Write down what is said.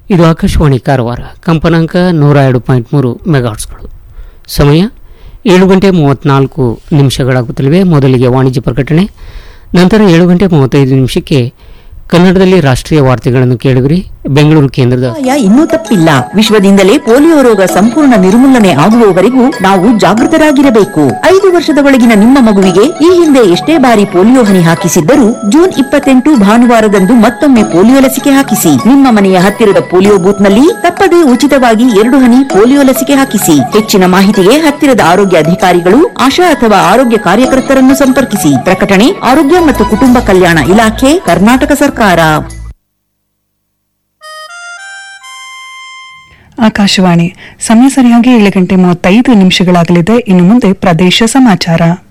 ಇದು ಆಕಾಶವಾಣಿ ಕಾರವಾರ ಕಂಪನಾಂಕ ನೂರ ಎರಡು ಪಾಯಿಂಟ್ ಮೂರು ಮೆಗಾಟ್ಸ್ಗಳು ಸಮಯ ಏಳು ಗಂಟೆ ಮೂವತ್ತ್ನಾಲ್ಕು ನಿಮಿಷಗಳಾಗುತ್ತಲಿವೆ ಮೊದಲಿಗೆ ವಾಣಿಜ್ಯ ಪ್ರಕಟಣೆ ನಂತರ ಏಳು ಗಂಟೆ ಮೂವತ್ತೈದು ನಿಮಿಷಕ್ಕೆ ಕನ್ನಡದಲ್ಲಿ ರಾಷ್ಟ್ರೀಯ ವಾರ್ತೆಗಳನ್ನು ಕೇಳಿದ್ರಿ ಬೆಂಗಳೂರು ಕೇಂದ್ರದ ಅಪಾಯ ಇನ್ನೂ ತಪ್ಪಿಲ್ಲ ವಿಶ್ವದಿಂದಲೇ ಪೋಲಿಯೋ ರೋಗ ಸಂಪೂರ್ಣ ನಿರ್ಮೂಲನೆ ಆಗುವವರೆಗೂ ನಾವು ಜಾಗೃತರಾಗಿರಬೇಕು ಐದು ವರ್ಷದ ಒಳಗಿನ ನಿಮ್ಮ ಮಗುವಿಗೆ ಈ ಹಿಂದೆ ಎಷ್ಟೇ ಬಾರಿ ಪೋಲಿಯೋ ಹನಿ ಹಾಕಿಸಿದ್ದರೂ ಜೂನ್ ಇಪ್ಪತ್ತೆಂಟು ಭಾನುವಾರದಂದು ಮತ್ತೊಮ್ಮೆ ಪೋಲಿಯೋ ಲಸಿಕೆ ಹಾಕಿಸಿ ನಿಮ್ಮ ಮನೆಯ ಹತ್ತಿರದ ಪೋಲಿಯೋ ಬೂತ್ನಲ್ಲಿ ತಪ್ಪದೇ ಉಚಿತವಾಗಿ ಎರಡು ಹನಿ ಪೋಲಿಯೋ ಲಸಿಕೆ ಹಾಕಿಸಿ ಹೆಚ್ಚಿನ ಮಾಹಿತಿಗೆ ಹತ್ತಿರದ ಆರೋಗ್ಯ ಅಧಿಕಾರಿಗಳು ಆಶಾ ಅಥವಾ ಆರೋಗ್ಯ ಕಾರ್ಯಕರ್ತರನ್ನು ಸಂಪರ್ಕಿಸಿ ಪ್ರಕಟಣೆ ಆರೋಗ್ಯ ಮತ್ತು ಕುಟುಂಬ ಕಲ್ಯಾಣ ಇಲಾಖೆ ಕರ್ನಾಟಕ ಸರ್ಕಾರ ಆಕಾಶವಾಣಿ ಸಮಯ ಸರಿಯಾಗಿ ಏಳು ಗಂಟೆ ಮೂವತ್ತೈದು ನಿಮಿಷಗಳಾಗಲಿದೆ ಇನ್ನು ಮುಂದೆ ಪ್ರದೇಶ ಸಮಾಚಾರ